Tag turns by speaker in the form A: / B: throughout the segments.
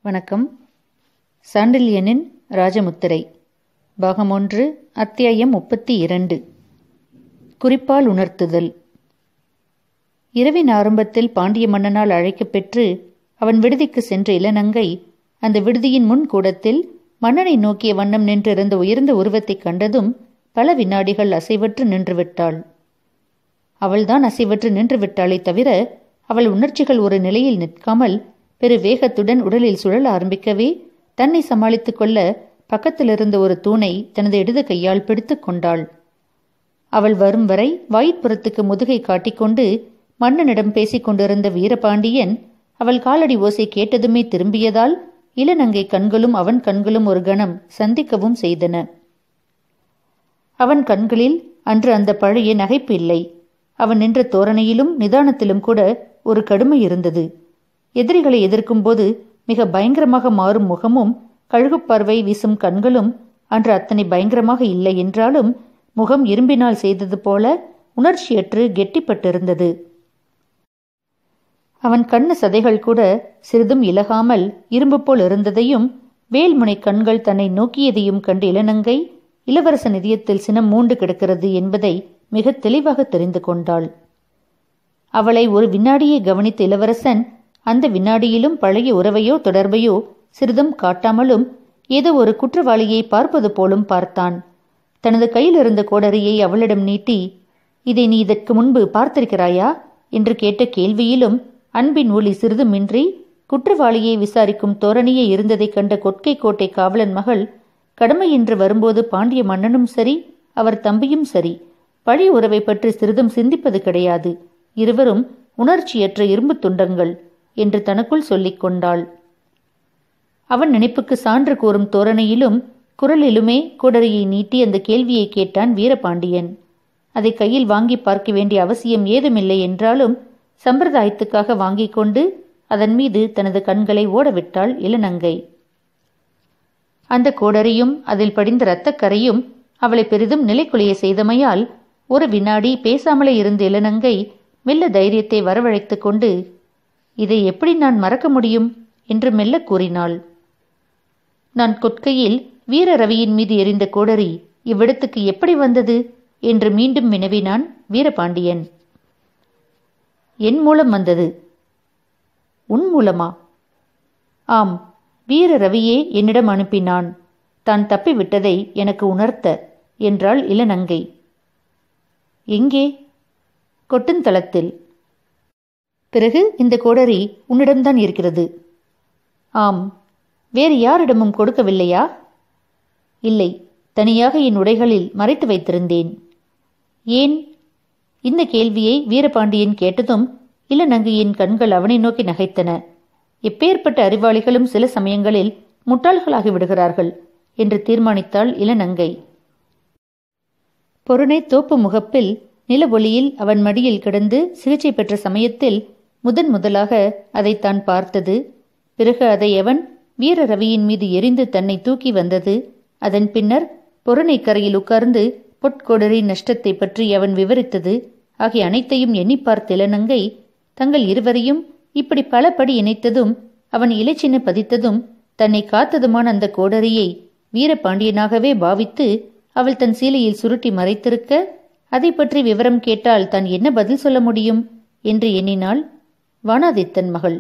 A: வணக்கம் சாண்டில்யனின் ராஜமுத்திரை பாகம் ஒன்று அத்தியாயம் முப்பத்தி இரண்டு குறிப்பால் உணர்த்துதல் இரவின் ஆரம்பத்தில் பாண்டிய மன்னனால் அழைக்கப் பெற்று அவன் விடுதிக்கு சென்ற இளநங்கை அந்த விடுதியின் முன் கூடத்தில் மன்னனை நோக்கிய வண்ணம் நின்றிருந்த உயர்ந்த உருவத்தைக் கண்டதும் பல வினாடிகள் அசைவற்று நின்றுவிட்டாள் அவள்தான் அசைவற்று நின்று விட்டாளே தவிர அவள் உணர்ச்சிகள் ஒரு நிலையில் நிற்காமல் பெரு வேகத்துடன் உடலில் சுழல ஆரம்பிக்கவே தன்னை சமாளித்துக் கொள்ள பக்கத்திலிருந்த ஒரு தூணை தனது இடது கையால் பிடித்து கொண்டாள் அவள் வரும் வரை வாயிற்புறத்துக்கு முதுகை காட்டிக்கொண்டு மன்னனிடம் பேசிக் கொண்டிருந்த வீரபாண்டியன் அவள் காலடி ஓசை கேட்டதுமே திரும்பியதால் இளநங்கை கண்களும் அவன் கண்களும் ஒரு கணம் சந்திக்கவும் செய்தன அவன் கண்களில் அன்று அந்த பழைய நகைப்பு இல்லை அவன் நின்ற தோரணையிலும் நிதானத்திலும் கூட ஒரு கடுமை இருந்தது எதிரிகளை எதிர்க்கும்போது மிக பயங்கரமாக மாறும் முகமும் கழுகுப்பார்வை வீசும் கண்களும் அன்று அத்தனை பயங்கரமாக இல்லை என்றாலும் முகம் இரும்பினால் செய்தது போல உணர்ச்சியற்று கெட்டிப்பட்டிருந்தது அவன் கண்ணு சதைகள் கூட சிறிதும் இலகாமல் இரும்பு போல் இருந்ததையும் வேல்முனை கண்கள் தன்னை நோக்கியதையும் கண்டு இளநங்கை இளவரசன் இதயத்தில் சினம் மூண்டு கிடக்கிறது என்பதை மிக தெளிவாக தெரிந்து கொண்டாள் அவளை ஒரு வினாடியை கவனித்த இளவரசன் அந்த வினாடியிலும் பழைய உறவையோ தொடர்பையோ சிறிதும் காட்டாமலும் ஏதோ ஒரு குற்றவாளியை பார்ப்பது போலும் பார்த்தான் தனது கையில் இருந்த கோடரியை அவளிடம் நீட்டி இதை நீ இதற்கு முன்பு பார்த்திருக்கிறாயா என்று கேட்ட கேள்வியிலும் அன்பின் ஒளி சிறிதுமின்றி குற்றவாளியை விசாரிக்கும் தோரணியே இருந்ததைக் கண்ட கொட்கை கோட்டை காவலன் மகள் கடமையின்று வரும்போது பாண்டிய மன்னனும் சரி அவர் தம்பியும் சரி பழி உறவை பற்றி சிறிதும் சிந்திப்பது கிடையாது இருவரும் உணர்ச்சியற்ற இரும்பு துண்டங்கள் என்று தனக்குள் சொல்லிக் கொண்டாள் அவன் நினைப்புக்கு சான்று கூறும் தோரணையிலும் குரலிலுமே குடரியை நீட்டி அந்த கேள்வியை கேட்டான் வீரபாண்டியன் அதை கையில் வாங்கி பார்க்க வேண்டிய அவசியம் ஏதுமில்லை என்றாலும் சம்பிரதாயத்துக்காக வாங்கிக் கொண்டு அதன் மீது தனது கண்களை ஓடவிட்டாள் இளநங்கை அந்த கோடரியும் அதில் படிந்த இரத்தக்கரையும் அவளை பெரிதும் நிலைக்குலைய செய்தமையால் ஒரு வினாடி பேசாமலே இருந்த இளநங்கை மெல்ல தைரியத்தை வரவழைத்து கொண்டு இதை எப்படி நான் மறக்க முடியும் என்று மெல்ல கூறினாள் நான் கொட்கையில் வீர ரவியின் மீது எரிந்த கோடரி இவ்விடத்துக்கு எப்படி வந்தது என்று மீண்டும் வினவினான் வீரபாண்டியன் என் மூலம் வந்தது உன் மூலமா ஆம் வீர ரவியே என்னிடம் அனுப்பினான் தான் தப்பிவிட்டதை எனக்கு உணர்த்த என்றாள் இளநங்கை எங்கே கொட்டுந்தளத்தில் பிறகு இந்த கோடரி உன்னிடம்தான் இருக்கிறது ஆம் வேறு யாரிடமும் கொடுக்கவில்லையா இல்லை தனியாக என் உடைகளில் மறைத்து வைத்திருந்தேன் ஏன் இந்த கேள்வியை வீரபாண்டியன் கேட்டதும் இளநங்கையின் கண்கள் அவனை நோக்கி நகைத்தன எப்பேற்பட்ட அறிவாளிகளும் சில சமயங்களில் முட்டாள்களாகி விடுகிறார்கள் என்று தீர்மானித்தாள் இளநங்கை பொருணை தோப்பு முகப்பில் நில ஒளியில் அவன் மடியில் கிடந்து சிகிச்சை பெற்ற சமயத்தில் முதன் முதலாக அதை தான் பார்த்தது பிறகு அதை அவன் வீர ரவியின் மீது எரிந்து தன்னை தூக்கி வந்தது அதன் பின்னர் பொருணை கரையில் உட்கார்ந்து பொற்கொடரி நஷ்டத்தை பற்றி அவன் விவரித்தது ஆகிய அனைத்தையும் எண்ணி பார்த்த இளநங்கை தங்கள் இருவரையும் இப்படி பல படி இணைத்ததும் அவன் இலைச்சின்ன பதித்ததும் தன்னை காத்ததுமான அந்த கோடரியை வீரபாண்டியனாகவே பாவித்து அவள் தன் சீலையில் சுருட்டி மறைத்திருக்க அதை பற்றி விவரம் கேட்டால் தான் என்ன பதில் சொல்ல முடியும் என்று எண்ணினாள் வானாதித்தன் மகள்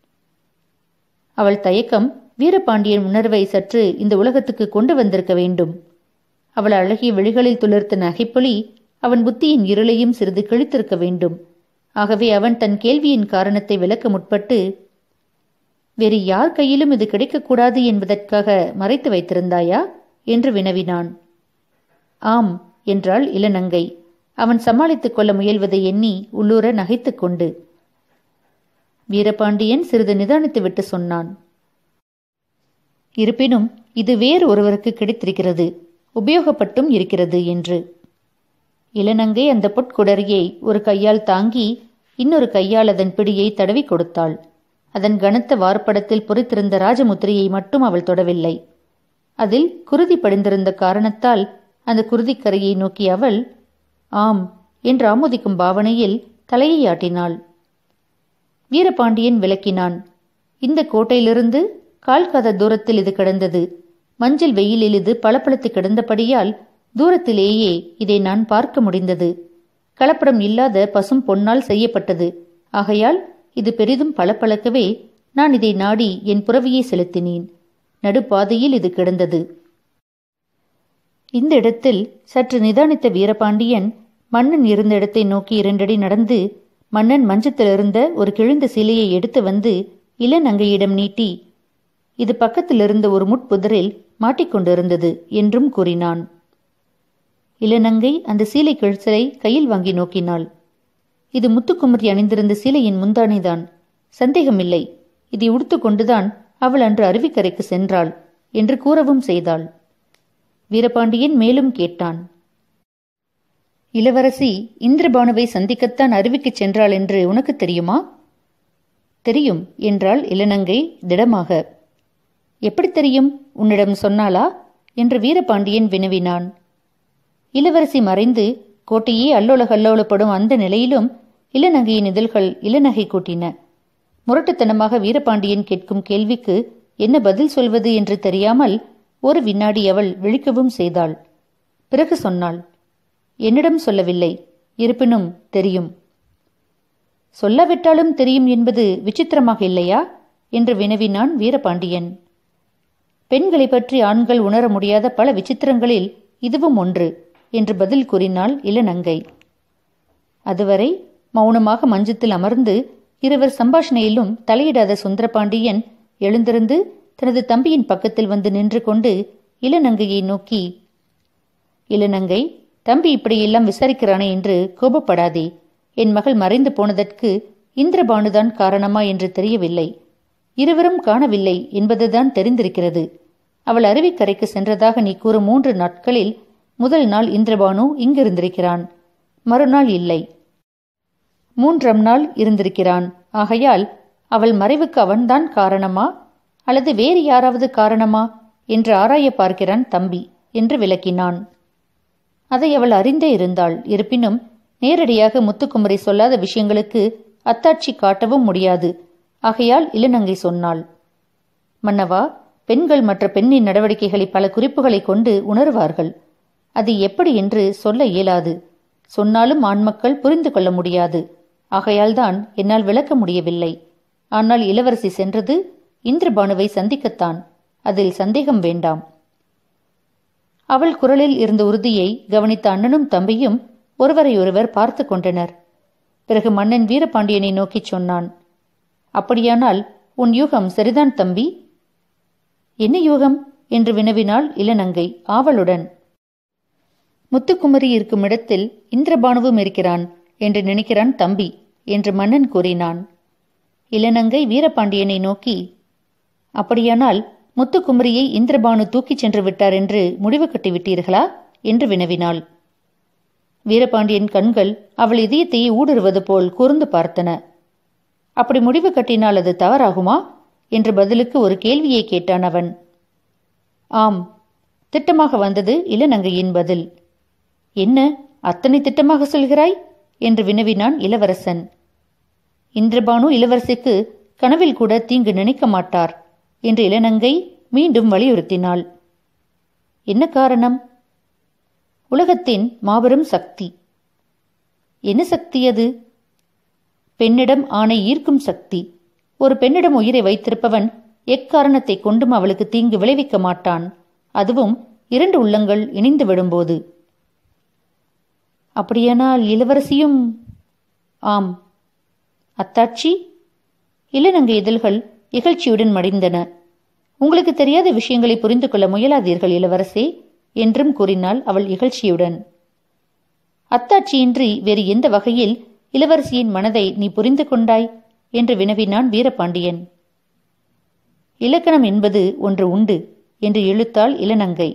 A: அவள் தயக்கம் வீரபாண்டியன் உணர்வை சற்று இந்த உலகத்துக்கு கொண்டு வந்திருக்க வேண்டும் அவள் அழகிய விழிகளில் துளிர்த்த நகைப்பொலி அவன் புத்தியின் இருளையும் சிறிது கிழித்திருக்க வேண்டும் ஆகவே அவன் தன் கேள்வியின் காரணத்தை விளக்க முற்பட்டு வேறு யார் கையிலும் இது கிடைக்கக்கூடாது என்பதற்காக மறைத்து வைத்திருந்தாயா என்று வினவினான் ஆம் என்றாள் இளநங்கை அவன் சமாளித்துக் கொள்ள முயல்வதை எண்ணி உள்ளூர நகைத்துக் கொண்டு வீரபாண்டியன் சிறிது நிதானித்து விட்டு சொன்னான் இருப்பினும் இது வேறு ஒருவருக்கு கிடைத்திருக்கிறது உபயோகப்பட்டும் இருக்கிறது என்று இளநங்கை அந்த பொற்குடரியை ஒரு கையால் தாங்கி இன்னொரு கையால் அதன் பிடியை தடவி கொடுத்தாள் அதன் கனத்த வார்ப்படத்தில் பொறித்திருந்த ராஜமுத்திரையை மட்டும் அவள் தொடவில்லை அதில் குருதி படிந்திருந்த காரணத்தால் அந்த குருதிக்கரையை நோக்கி அவள் ஆம் என்று ஆமோதிக்கும் பாவனையில் தலையை ஆட்டினாள் வீரபாண்டியன் விளக்கினான் இந்த கோட்டையிலிருந்து கால்காத தூரத்தில் இது கிடந்தது மஞ்சள் வெயிலில் இது பளபளத்து கிடந்தபடியால் தூரத்திலேயே இதை நான் பார்க்க முடிந்தது கலப்படம் இல்லாத பசும் பொன்னால் செய்யப்பட்டது ஆகையால் இது பெரிதும் பளபளக்கவே நான் இதை நாடி என் புறவியை செலுத்தினேன் நடுப்பாதையில் இது கிடந்தது இந்த இடத்தில் சற்று நிதானித்த வீரபாண்டியன் மன்னன் இருந்த இடத்தை நோக்கி இரண்டடி நடந்து மன்னன் மஞ்சத்திலிருந்த ஒரு கிழிந்த சிலையை எடுத்து வந்து இளநங்கையிடம் நீட்டி இது பக்கத்தில் இருந்த ஒரு முட்புதரில் மாட்டிக்கொண்டிருந்தது என்றும் கூறினான் இளநங்கை அந்த சீலை கிழிச்சலை கையில் வாங்கி நோக்கினாள் இது முத்துக்குமரி அணிந்திருந்த சீலையின் முந்தானைதான் சந்தேகமில்லை இதை உடுத்துக்கொண்டுதான் அவள் அன்று அருவிக்கரைக்கு சென்றாள் என்று கூறவும் செய்தாள் வீரபாண்டியன் மேலும் கேட்டான் இளவரசி இந்திரபானுவை சந்திக்கத்தான் அருவிக்குச் சென்றாள் என்று உனக்கு தெரியுமா தெரியும் என்றாள் இளநங்கை திடமாக எப்படி தெரியும் உன்னிடம் சொன்னாளா என்று வீரபாண்டியன் வினவினான் இளவரசி மறைந்து கோட்டையே அல்லோல கல்லோலப்படும் அந்த நிலையிலும் இளநகையின் இதழ்கள் இளநகை கூட்டின முரட்டுத்தனமாக வீரபாண்டியன் கேட்கும் கேள்விக்கு என்ன பதில் சொல்வது என்று தெரியாமல் ஒரு வினாடி அவள் விழிக்கவும் செய்தாள் பிறகு சொன்னாள் என்னிடம் சொல்லவில்லை இருப்பினும் தெரியும் சொல்லாவிட்டாலும் தெரியும் என்பது விசித்திரமாக இல்லையா என்று வினவினான் வீரபாண்டியன் பெண்களை பற்றி ஆண்கள் உணர முடியாத பல விசித்திரங்களில் இதுவும் ஒன்று என்று பதில் கூறினாள் இளநங்கை அதுவரை மௌனமாக மஞ்சத்தில் அமர்ந்து இருவர் சம்பாஷணையிலும் தலையிடாத சுந்தரபாண்டியன் எழுந்திருந்து தனது தம்பியின் பக்கத்தில் வந்து நின்று கொண்டு இளநங்கையை நோக்கி இளநங்கை தம்பி இப்படியெல்லாம் விசாரிக்கிறானே என்று கோபப்படாதே என் மகள் மறைந்து போனதற்கு இந்திரபானுதான் காரணமா என்று தெரியவில்லை இருவரும் காணவில்லை என்பதுதான் தெரிந்திருக்கிறது அவள் அருவிக்கரைக்கு சென்றதாக நீ கூறும் மூன்று நாட்களில் முதல் நாள் இந்திரபானு இங்கிருந்திருக்கிறான் மறுநாள் இல்லை மூன்றாம் நாள் இருந்திருக்கிறான் ஆகையால் அவள் மறைவுக்கு அவன்தான் காரணமா அல்லது வேறு யாராவது காரணமா என்று ஆராய பார்க்கிறான் தம்பி என்று விளக்கினான் அதை அவள் அறிந்தே இருந்தாள் இருப்பினும் நேரடியாக முத்துக்குமரி சொல்லாத விஷயங்களுக்கு அத்தாட்சி காட்டவும் முடியாது ஆகையால் இளநங்கை சொன்னாள் மன்னவா பெண்கள் மற்ற பெண்ணின் நடவடிக்கைகளை பல குறிப்புகளை கொண்டு உணர்வார்கள் அது எப்படி என்று சொல்ல இயலாது சொன்னாலும் ஆண்மக்கள் புரிந்து கொள்ள முடியாது ஆகையால்தான் என்னால் விளக்க முடியவில்லை ஆனால் இளவரசி சென்றது இந்திரபானுவை சந்திக்கத்தான் அதில் சந்தேகம் வேண்டாம் அவள் குரலில் இருந்த உறுதியை கவனித்த அண்ணனும் தம்பியும் ஒருவரையொருவர் பார்த்து கொண்டனர் பிறகு மன்னன் வீரபாண்டியனை நோக்கிச் சொன்னான் அப்படியானால் உன் யூகம் சரிதான் தம்பி என்ன யூகம் என்று வினவினாள் இளநங்கை ஆவலுடன் முத்துக்குமரி இருக்கும் இடத்தில் இந்திரபானுவும் இருக்கிறான் என்று நினைக்கிறான் தம்பி என்று மன்னன் கூறினான் இளநங்கை வீரபாண்டியனை நோக்கி அப்படியானால் முத்துக்குமரியை இந்திரபானு தூக்கிச் சென்று விட்டார் என்று முடிவு கட்டிவிட்டீர்களா என்று வினவினாள் வீரபாண்டியன் கண்கள் அவள் இதயத்தையே ஊடுருவது போல் கூர்ந்து பார்த்தன அப்படி முடிவு கட்டினால் அது தவறாகுமா என்று பதிலுக்கு ஒரு கேள்வியை கேட்டான் அவன் ஆம் திட்டமாக வந்தது இளநங்கையின் பதில் என்ன அத்தனை திட்டமாக சொல்கிறாய் என்று வினவினான் இளவரசன் இந்திரபானு இளவரசிக்கு கனவில் கூட தீங்கு நினைக்க மாட்டார் என்று இளநங்கை மீண்டும் வலியுறுத்தினாள் என்ன காரணம் உலகத்தின் மாபெரும் சக்தி என்ன சக்தி அது பெண்ணிடம் ஆணை ஈர்க்கும் சக்தி ஒரு பெண்ணிடம் உயிரை வைத்திருப்பவன் எக்காரணத்தை கொண்டும் அவளுக்கு தீங்கு விளைவிக்க மாட்டான் அதுவும் இரண்டு உள்ளங்கள் இணைந்து விடும்போது அப்படியானால் இளவரசியும் ஆம் அத்தாட்சி இளநங்கை இதழ்கள் இகழ்ச்சியுடன் மடிந்தன உங்களுக்கு தெரியாத விஷயங்களை புரிந்து கொள்ள முயலாதீர்கள் இளவரசே என்றும் கூறினாள் அவள் இகழ்ச்சியுடன் அத்தாட்சியின்றி வேறு எந்த வகையில் இளவரசியின் மனதை நீ புரிந்து கொண்டாய் என்று வினவினான் வீரபாண்டியன் இலக்கணம் என்பது ஒன்று உண்டு என்று இழுத்தாள் இளநங்கை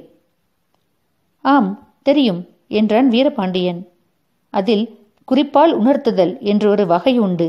A: ஆம் தெரியும் என்றான் வீரபாண்டியன் அதில் குறிப்பால் உணர்த்துதல் என்று ஒரு வகை உண்டு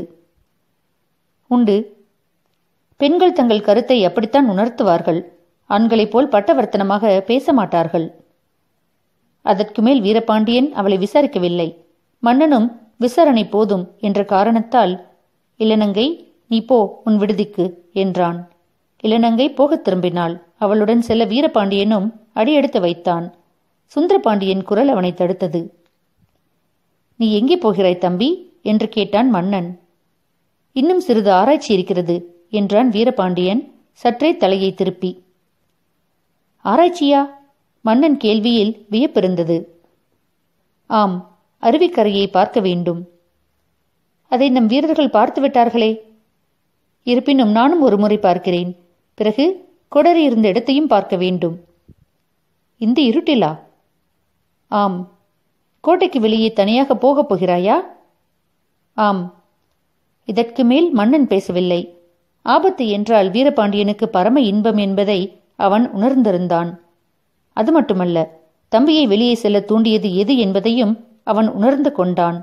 A: உண்டு பெண்கள் தங்கள் கருத்தை அப்படித்தான் உணர்த்துவார்கள் ஆண்களைப் போல் பட்டவர்த்தனமாக பேச மாட்டார்கள் அதற்கு மேல் வீரபாண்டியன் அவளை விசாரிக்கவில்லை மன்னனும் விசாரணை போதும் என்ற காரணத்தால் இளநங்கை நீ போ உன் விடுதிக்கு என்றான் இளநங்கை போகத் திரும்பினாள் அவளுடன் செல்ல வீரபாண்டியனும் அடியெடுத்து வைத்தான் சுந்தரபாண்டியன் குரல் அவனை தடுத்தது நீ எங்கே போகிறாய் தம்பி என்று கேட்டான் மன்னன் இன்னும் சிறிது ஆராய்ச்சி இருக்கிறது என்றான் வீரபாண்டியன் சற்றே தலையை திருப்பி ஆராய்ச்சியா மன்னன் கேள்வியில் வியப்பிருந்தது ஆம் அருவிக்கரையை பார்க்க வேண்டும் அதை நம் வீரர்கள் பார்த்து விட்டார்களே இருப்பினும் நானும் ஒரு முறை பார்க்கிறேன் பிறகு கொடரி இருந்த இடத்தையும் பார்க்க வேண்டும் இந்த இருட்டிலா ஆம் கோட்டைக்கு வெளியே தனியாக போகப் போகிறாயா ஆம் இதற்கு மேல் மன்னன் பேசவில்லை ஆபத்து என்றால் வீரபாண்டியனுக்கு பரம இன்பம் என்பதை அவன் உணர்ந்திருந்தான் அது மட்டுமல்ல தம்பியை வெளியே செல்ல தூண்டியது எது என்பதையும் அவன் உணர்ந்து கொண்டான்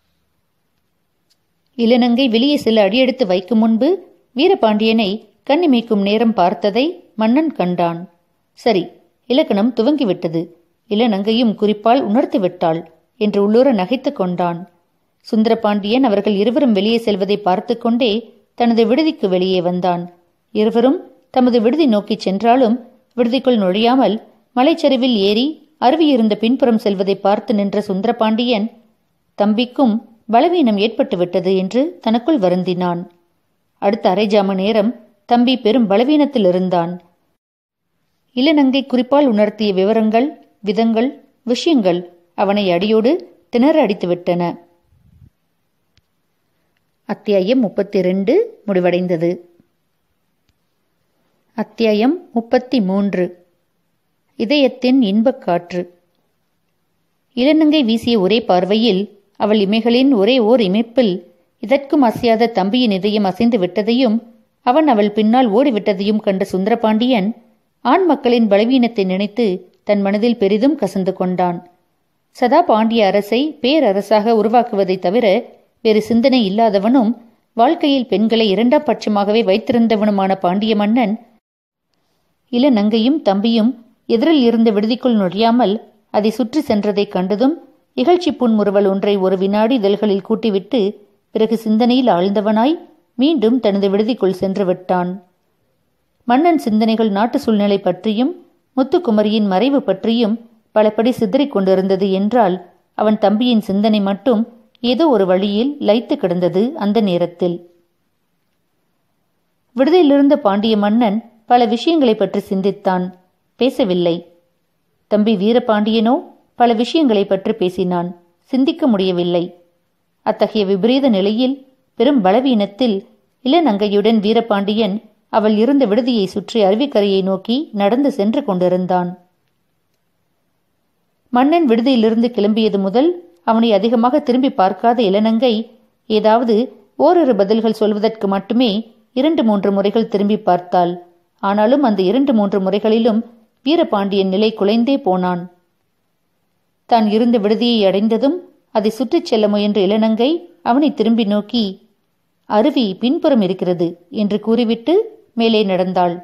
A: இளநங்கை வெளியே செல்ல அடியெடுத்து வைக்கும் முன்பு வீரபாண்டியனை கண்ணிமைக்கும் நேரம் பார்த்ததை மன்னன் கண்டான் சரி இலக்கணம் துவங்கிவிட்டது இளநங்கையும் குறிப்பால் உணர்த்தி விட்டாள் என்று உள்ளூர நகைத்துக் கொண்டான் சுந்தரபாண்டியன் அவர்கள் இருவரும் வெளியே செல்வதை பார்த்து கொண்டே தனது விடுதிக்கு வெளியே வந்தான் இருவரும் தமது விடுதி நோக்கிச் சென்றாலும் விடுதிக்குள் நுழையாமல் மலைச்சரிவில் ஏறி அருவி இருந்த பின்புறம் செல்வதை பார்த்து நின்ற சுந்தரபாண்டியன் தம்பிக்கும் பலவீனம் ஏற்பட்டு விட்டது என்று தனக்குள் வருந்தினான் அடுத்த அரை ஜாம நேரம் தம்பி பெரும் பலவீனத்தில் இருந்தான் இளநங்கை குறிப்பால் உணர்த்திய விவரங்கள் விதங்கள் விஷயங்கள் அவனை அடியோடு திணற அடித்துவிட்டன அத்தியாயம் முப்பத்தி ரெண்டு முடிவடைந்தது அத்தியாயம் முப்பத்தி மூன்று இதயத்தின் இன்பக் காற்று இளநங்கை வீசிய ஒரே பார்வையில் அவள் இமைகளின் ஒரே ஓர் இமைப்பில் இதற்கும் அசையாத தம்பியின் இதயம் அசைந்து விட்டதையும் அவன் அவள் பின்னால் ஓடிவிட்டதையும் கண்ட சுந்தரபாண்டியன் ஆண் மக்களின் பலவீனத்தை நினைத்து தன் மனதில் பெரிதும் கசந்து கொண்டான் சதா பாண்டிய அரசை பேரரசாக உருவாக்குவதைத் தவிர வேறு சிந்தனை இல்லாதவனும் வாழ்க்கையில் பெண்களை இரண்டாம் பட்சமாகவே வைத்திருந்தவனுமான பாண்டிய மன்னன் இளநங்கையும் தம்பியும் எதிரில் இருந்த விடுதிக்குள் நுழையாமல் அதை சுற்றி சென்றதைக் கண்டதும் இகழ்ச்சி புன்முறுவல் ஒன்றை ஒரு வினாடி இதழ்களில் கூட்டிவிட்டு பிறகு சிந்தனையில் ஆழ்ந்தவனாய் மீண்டும் தனது விடுதிக்குள் சென்று விட்டான் மன்னன் சிந்தனைகள் நாட்டு சூழ்நிலை பற்றியும் முத்துக்குமரியின் மறைவு பற்றியும் பலபடி சிதறிக் கொண்டிருந்தது என்றால் அவன் தம்பியின் சிந்தனை மட்டும் ஏதோ ஒரு வழியில் லைத்து கிடந்தது அந்த நேரத்தில் விடுதியிலிருந்த பாண்டிய மன்னன் பல விஷயங்களை பற்றி சிந்தித்தான் பேசவில்லை தம்பி வீரபாண்டியனோ பல விஷயங்களை பற்றி பேசினான் சிந்திக்க முடியவில்லை அத்தகைய விபரீத நிலையில் பெரும் பலவீனத்தில் இளநங்கையுடன் வீரபாண்டியன் அவள் இருந்த விடுதியை சுற்றி அருவிக்கரையை நோக்கி நடந்து சென்று கொண்டிருந்தான் மன்னன் விடுதியிலிருந்து கிளம்பியது முதல் அவனை அதிகமாக திரும்பி பார்க்காத இளநங்கை ஏதாவது ஓரிரு பதில்கள் சொல்வதற்கு மட்டுமே இரண்டு மூன்று முறைகள் திரும்பி பார்த்தாள் ஆனாலும் அந்த இரண்டு மூன்று முறைகளிலும் வீரபாண்டியன் நிலை குலைந்தே போனான் தான் இருந்த விடுதியை அடைந்ததும் அதை சுற்றிச் செல்ல முயன்ற இளநங்கை அவனை திரும்பி நோக்கி அருவி பின்புறம் இருக்கிறது என்று கூறிவிட்டு மேலே நடந்தாள்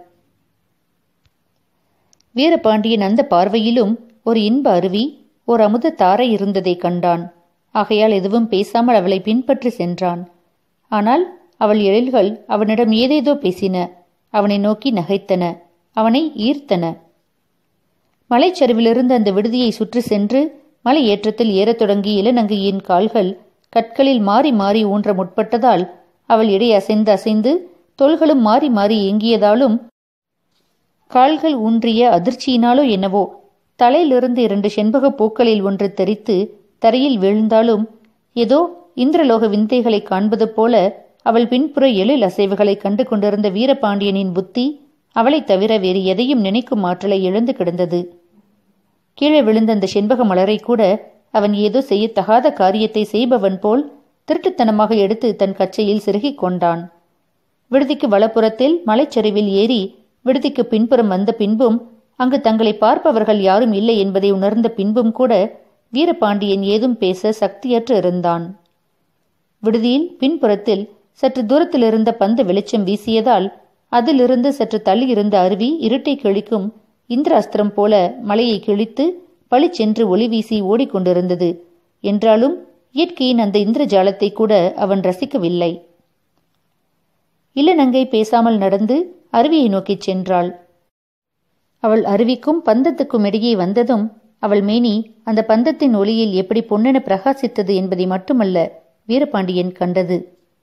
A: வீரபாண்டியன் அந்த பார்வையிலும் ஒரு இன்ப அருவி ஒரு அமுத தாரை இருந்ததை கண்டான் ஆகையால் எதுவும் பேசாமல் அவளை பின்பற்றி சென்றான் ஆனால் அவள் எழில்கள் அவனிடம் ஏதேதோ பேசின அவனை நோக்கி நகைத்தன அவனை ஈர்த்தன மலைச்சரிவிலிருந்து அந்த விடுதியை சுற்றி சென்று மலை ஏற்றத்தில் ஏறத் தொடங்கிய இளநங்கையின் கால்கள் கற்களில் மாறி மாறி ஊன்ற முற்பட்டதால் அவள் இடை அசைந்து அசைந்து தோள்களும் மாறி மாறி ஏங்கியதாலும் கால்கள் ஊன்றிய அதிர்ச்சியினாலோ என்னவோ தலையிலிருந்து இரண்டு செண்பக பூக்களில் ஒன்று தெரித்து தரையில் வீழ்ந்தாலும் ஏதோ இந்திரலோக விந்தைகளை காண்பது போல அவள் பின்புற எழில் அசைவுகளை கண்டு கொண்டிருந்த வீரபாண்டியனின் புத்தி அவளைத் தவிர வேறு எதையும் நினைக்கும் ஆற்றலை இழந்து கிடந்தது கீழே விழுந்த அந்த செண்பக மலரை கூட அவன் ஏதோ செய்யத்தகாத காரியத்தை செய்பவன் போல் திருட்டுத்தனமாக எடுத்து தன் கச்சையில் செருகிக் கொண்டான் விடுதிக்கு வலப்புறத்தில் மலைச்சரிவில் ஏறி விடுதிக்கு பின்புறம் வந்த பின்பும் அங்கு தங்களை பார்ப்பவர்கள் யாரும் இல்லை என்பதை உணர்ந்த பின்பும் கூட வீரபாண்டியன் ஏதும் பேச சக்தியற்று இருந்தான் விடுதியில் பின்புறத்தில் சற்று தூரத்தில் இருந்த பந்து வெளிச்சம் வீசியதால் அதிலிருந்து சற்று தள்ளி இருந்த அருவி இருட்டை கிழிக்கும் இந்திர அஸ்திரம் போல மலையை கிழித்து பளிச்சென்று ஒளி வீசி ஓடிக்கொண்டிருந்தது என்றாலும் இயற்கையின் அந்த இந்திரஜாலத்தை கூட அவன் ரசிக்கவில்லை இளநங்கை பேசாமல் நடந்து அருவியை நோக்கிச் சென்றாள் அவள் அருவிக்கும் பந்தத்துக்கும் இடையே வந்ததும் அவள் மேனி அந்த பந்தத்தின் ஒளியில் எப்படி பொன்னென பிரகாசித்தது என்பதை மட்டுமல்ல வீரபாண்டியன் கண்டது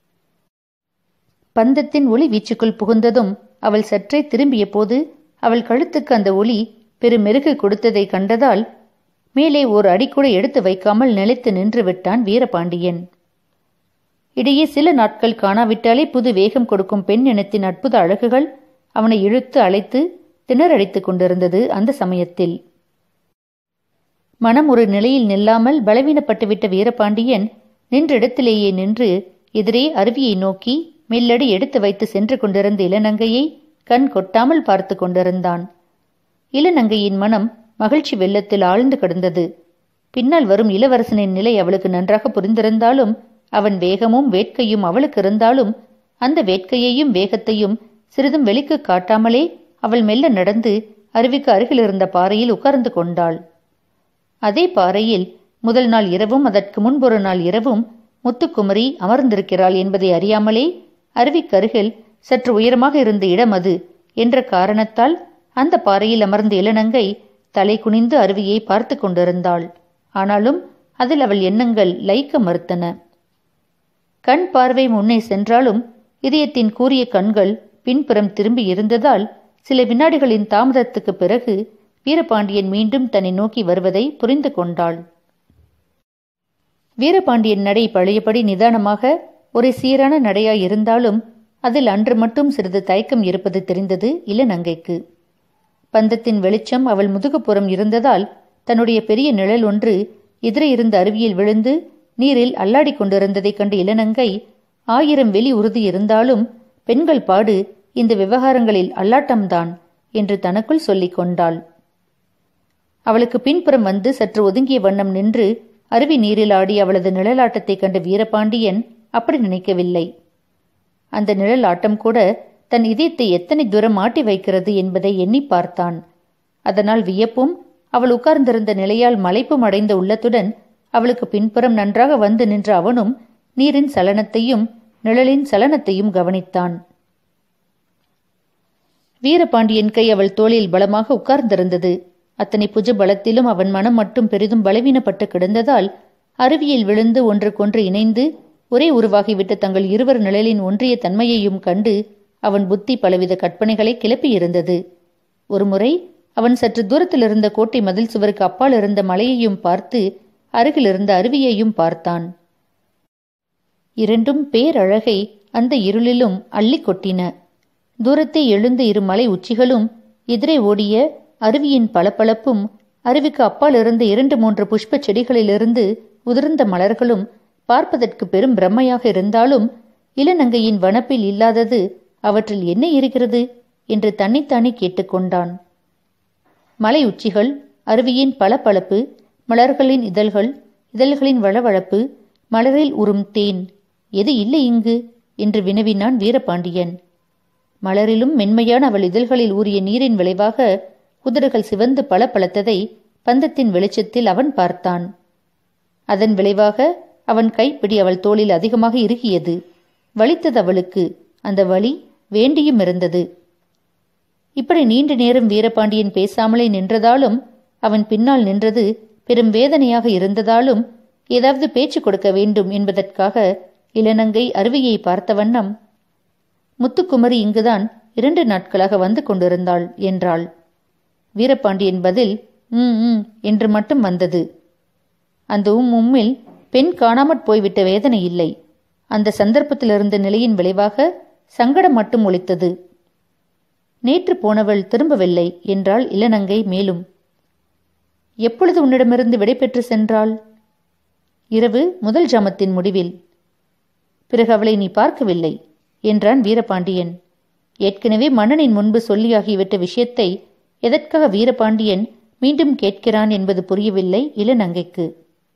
A: பந்தத்தின் ஒளி வீச்சுக்குள் புகுந்ததும் அவள் சற்றே திரும்பிய போது அவள் கழுத்துக்கு அந்த ஒளி பெருமெருகு கொடுத்ததை கண்டதால் மேலே ஒரு அடிக்கூட எடுத்து வைக்காமல் நிலைத்து நின்று விட்டான் வீரபாண்டியன் இடையே சில நாட்கள் காணாவிட்டாலே புது வேகம் கொடுக்கும் பெண் இனத்தின் அற்புத அழகுகள் அவனை இழுத்து அழைத்து திணறடித்துக் கொண்டிருந்தது அந்த சமயத்தில் மனம் ஒரு நிலையில் நில்லாமல் பலவீனப்பட்டுவிட்ட வீரபாண்டியன் நின்ற இடத்திலேயே நின்று எதிரே அருவியை நோக்கி மெல்லடி எடுத்து வைத்து சென்று கொண்டிருந்த இளநங்கையை கண் கொட்டாமல் பார்த்து கொண்டிருந்தான் இளநங்கையின் மனம் மகிழ்ச்சி வெள்ளத்தில் ஆழ்ந்து கிடந்தது பின்னால் வரும் இளவரசனின் நிலை அவளுக்கு நன்றாக புரிந்திருந்தாலும் அவன் வேகமும் வேட்கையும் அவளுக்கு இருந்தாலும் அந்த வேட்கையையும் வேகத்தையும் சிறிதும் வெளிக்கு காட்டாமலே அவள் மெல்ல நடந்து அருவிக்கு அருகில் இருந்த பாறையில் உட்கார்ந்து கொண்டாள் அதே பாறையில் முதல் நாள் இரவும் அதற்கு முன்பொரு நாள் இரவும் முத்துக்குமரி அமர்ந்திருக்கிறாள் என்பதை அறியாமலே அருவிக்கருகில் சற்று உயரமாக இருந்த இடம் அது என்ற காரணத்தால் அந்த பாறையில் அமர்ந்த இளநங்கை தலை குனிந்து அருவியை பார்த்து கொண்டிருந்தாள் ஆனாலும் அதில் அவள் எண்ணங்கள் லைக்க மறுத்தன கண் பார்வை முன்னே சென்றாலும் இதயத்தின் கூறிய கண்கள் பின்புறம் திரும்பி இருந்ததால் சில வினாடிகளின் தாமதத்துக்கு பிறகு வீரபாண்டியன் மீண்டும் தன்னை நோக்கி வருவதை புரிந்து கொண்டாள் வீரபாண்டியன் நடை பழையபடி நிதானமாக ஒரு சீரான நடையாய் இருந்தாலும் அதில் அன்று மட்டும் சிறிது தயக்கம் இருப்பது தெரிந்தது இளநங்கைக்கு பந்தத்தின் வெளிச்சம் அவள் முதுகுப்புறம் இருந்ததால் தன்னுடைய பெரிய நிழல் ஒன்று எதிரே இருந்த அருவியில் விழுந்து நீரில் அல்லாடிக் கொண்டிருந்ததைக் கண்டு இளநங்கை ஆயிரம் வெளி உறுதி இருந்தாலும் பெண்கள் பாடு இந்த விவகாரங்களில் அல்லாட்டம்தான் என்று தனக்குள் சொல்லிக் கொண்டாள் அவளுக்கு பின்புறம் வந்து சற்று ஒதுங்கிய வண்ணம் நின்று அருவி நீரில் ஆடி அவளது நிழலாட்டத்தைக் கண்ட வீரபாண்டியன் அப்படி நினைக்கவில்லை அந்த நிழல் ஆட்டம் கூட தன் இதயத்தை எத்தனை தூரம் ஆட்டி வைக்கிறது என்பதை எண்ணி பார்த்தான் அதனால் வியப்பும் அவள் உட்கார்ந்திருந்த நிலையால் மலைப்பும் அடைந்த உள்ளத்துடன் அவளுக்கு பின்புறம் நன்றாக வந்து நின்ற அவனும் நீரின் சலனத்தையும் நிழலின் சலனத்தையும் கவனித்தான் வீரபாண்டியன் கை அவள் தோளில் பலமாக உட்கார்ந்திருந்தது அத்தனை புஜ பலத்திலும் அவன் மனம் மட்டும் பெரிதும் பலவீனப்பட்டு கிடந்ததால் அருவியில் விழுந்து ஒன்றுக்கொன்று இணைந்து ஒரே உருவாகிவிட்ட தங்கள் இருவர் நிழலின் ஒன்றிய தன்மையையும் கண்டு அவன் புத்தி பலவித கற்பனைகளை கிளப்பியிருந்தது ஒருமுறை அவன் சற்று தூரத்தில் இருந்த கோட்டை மதில் சுவருக்கு அப்பால் இருந்த மலையையும் பார்த்து அருகில் இருந்த அருவியையும் பார்த்தான் இரண்டும் பேரழகை அந்த இருளிலும் அள்ளி கொட்டின தூரத்தை எழுந்த இரு மலை உச்சிகளும் எதிரே ஓடிய அருவியின் பளபளப்பும் அருவிக்கு அப்பால் இருந்த இரண்டு மூன்று புஷ்ப செடிகளிலிருந்து உதிர்ந்த மலர்களும் பார்ப்பதற்கு பெரும் பிரம்மையாக இருந்தாலும் இளநங்கையின் வனப்பில் இல்லாதது அவற்றில் என்ன இருக்கிறது என்று தன்னைத்தானே கேட்டுக்கொண்டான் மலை உச்சிகள் அருவியின் பளபளப்பு மலர்களின் இதழ்கள் இதழ்களின் வளவளப்பு மலரில் உறும் தேன் எது இல்லை இங்கு என்று வினவினான் வீரபாண்டியன் மலரிலும் மென்மையான அவள் இதழ்களில் ஊறிய நீரின் விளைவாக குதிரைகள் சிவந்து பளபளத்ததை பந்தத்தின் வெளிச்சத்தில் அவன் பார்த்தான் அதன் விளைவாக அவன் கைப்பிடி அவள் தோளில் அதிகமாக இறுகியது வலித்தது அவளுக்கு அந்த வலி வேண்டியும் இருந்தது இப்படி நீண்ட நேரம் வீரபாண்டியன் பேசாமலே நின்றதாலும் அவன் பின்னால் நின்றது பெரும் வேதனையாக இருந்ததாலும் ஏதாவது பேச்சு கொடுக்க வேண்டும் என்பதற்காக இளநங்கை அருவியை பார்த்த வண்ணம் முத்துக்குமரி இங்குதான் இரண்டு நாட்களாக வந்து கொண்டிருந்தாள் என்றாள் வீரபாண்டியன் பதில் ம் ம் என்று மட்டும் வந்தது அந்த உம் உம்மில் பெண் காணாமற் போய்விட்ட வேதனை இல்லை அந்த சந்தர்ப்பத்தில் இருந்த நிலையின் விளைவாக சங்கடம் மட்டும் ஒழித்தது நேற்று போனவள் திரும்பவில்லை என்றாள் இளநங்கை மேலும் எப்பொழுது உன்னிடமிருந்து விடைபெற்று சென்றாள் இரவு முதல் ஜாமத்தின் முடிவில் பிறகு அவளை நீ பார்க்கவில்லை என்றான் வீரபாண்டியன் ஏற்கனவே மன்னனின் முன்பு சொல்லியாகிவிட்ட விஷயத்தை எதற்காக வீரபாண்டியன் மீண்டும் கேட்கிறான் என்பது புரியவில்லை இளநங்கைக்கு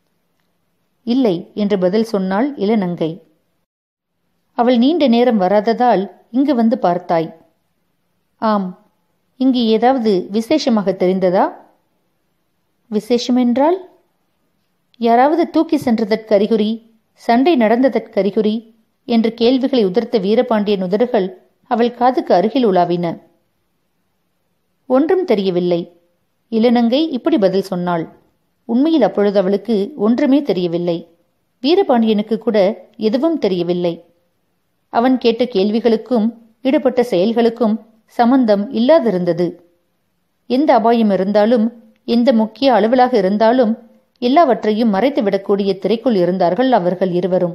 A: இல்லை என்று பதில் சொன்னாள் இளநங்கை அவள் நீண்ட நேரம் வராததால் இங்கு வந்து பார்த்தாய் ஆம் இங்கு ஏதாவது விசேஷமாக தெரிந்ததா விசேஷம் என்றால் யாராவது தூக்கி சென்றதற்கு அறிகுறி சண்டை நடந்ததற்கு அறிகுறி என்று கேள்விகளை உதிர்த்த வீரபாண்டியன் உதடுகள் அவள் காதுக்கு அருகில் உலாவின ஒன்றும் தெரியவில்லை இளநங்கை இப்படி பதில் சொன்னாள் உண்மையில் அப்பொழுது அவளுக்கு ஒன்றுமே தெரியவில்லை வீரபாண்டியனுக்கு கூட எதுவும் தெரியவில்லை அவன் கேட்ட கேள்விகளுக்கும் ஈடுபட்ட செயல்களுக்கும் சம்பந்தம் இல்லாதிருந்தது எந்த அபாயம் இருந்தாலும் எந்த முக்கிய அலுவலாக இருந்தாலும் எல்லாவற்றையும் மறைத்துவிடக்கூடிய திரைக்குள் இருந்தார்கள் அவர்கள் இருவரும்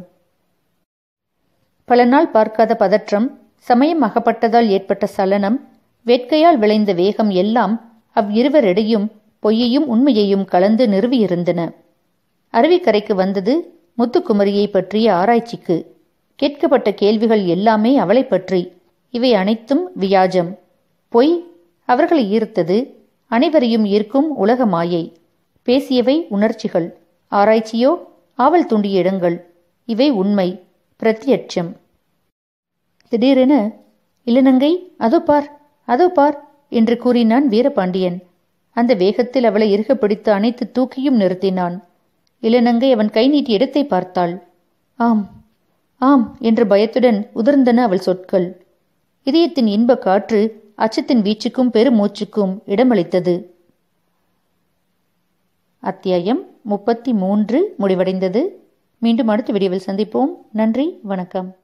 A: பல நாள் பார்க்காத பதற்றம் சமயம் அகப்பட்டதால் ஏற்பட்ட சலனம் வேட்கையால் விளைந்த வேகம் எல்லாம் அவ்விருவரிடையும் பொய்யையும் உண்மையையும் கலந்து நிறுவியிருந்தன அருவிக்கரைக்கு வந்தது முத்துக்குமரியை பற்றிய ஆராய்ச்சிக்கு கேட்கப்பட்ட கேள்விகள் எல்லாமே அவளை பற்றி இவை அனைத்தும் வியாஜம் பொய் அவர்களை ஈர்த்தது அனைவரையும் ஈர்க்கும் உலக மாயை பேசியவை உணர்ச்சிகள் ஆராய்ச்சியோ ஆவல் தூண்டிய இடங்கள் இவை உண்மை பிரத்யட்சம் திடீரென இளநங்கை அதோ பார் அதோ பார் என்று கூறினான் வீரபாண்டியன் அந்த வேகத்தில் அவளை இறுக பிடித்து அணைத்து தூக்கியும் நிறுத்தினான் இளநங்கை அவன் கை நீட்டி இடத்தை பார்த்தாள் ஆம் ஆம் என்ற பயத்துடன் உதிர்ந்தன அவள் சொற்கள் இதயத்தின் இன்ப காற்று அச்சத்தின் வீச்சுக்கும் பெருமூச்சுக்கும் இடமளித்தது அத்தியாயம் முப்பத்தி மூன்று முடிவடைந்தது மீண்டும் அடுத்த வீடியோவில் சந்திப்போம் நன்றி வணக்கம்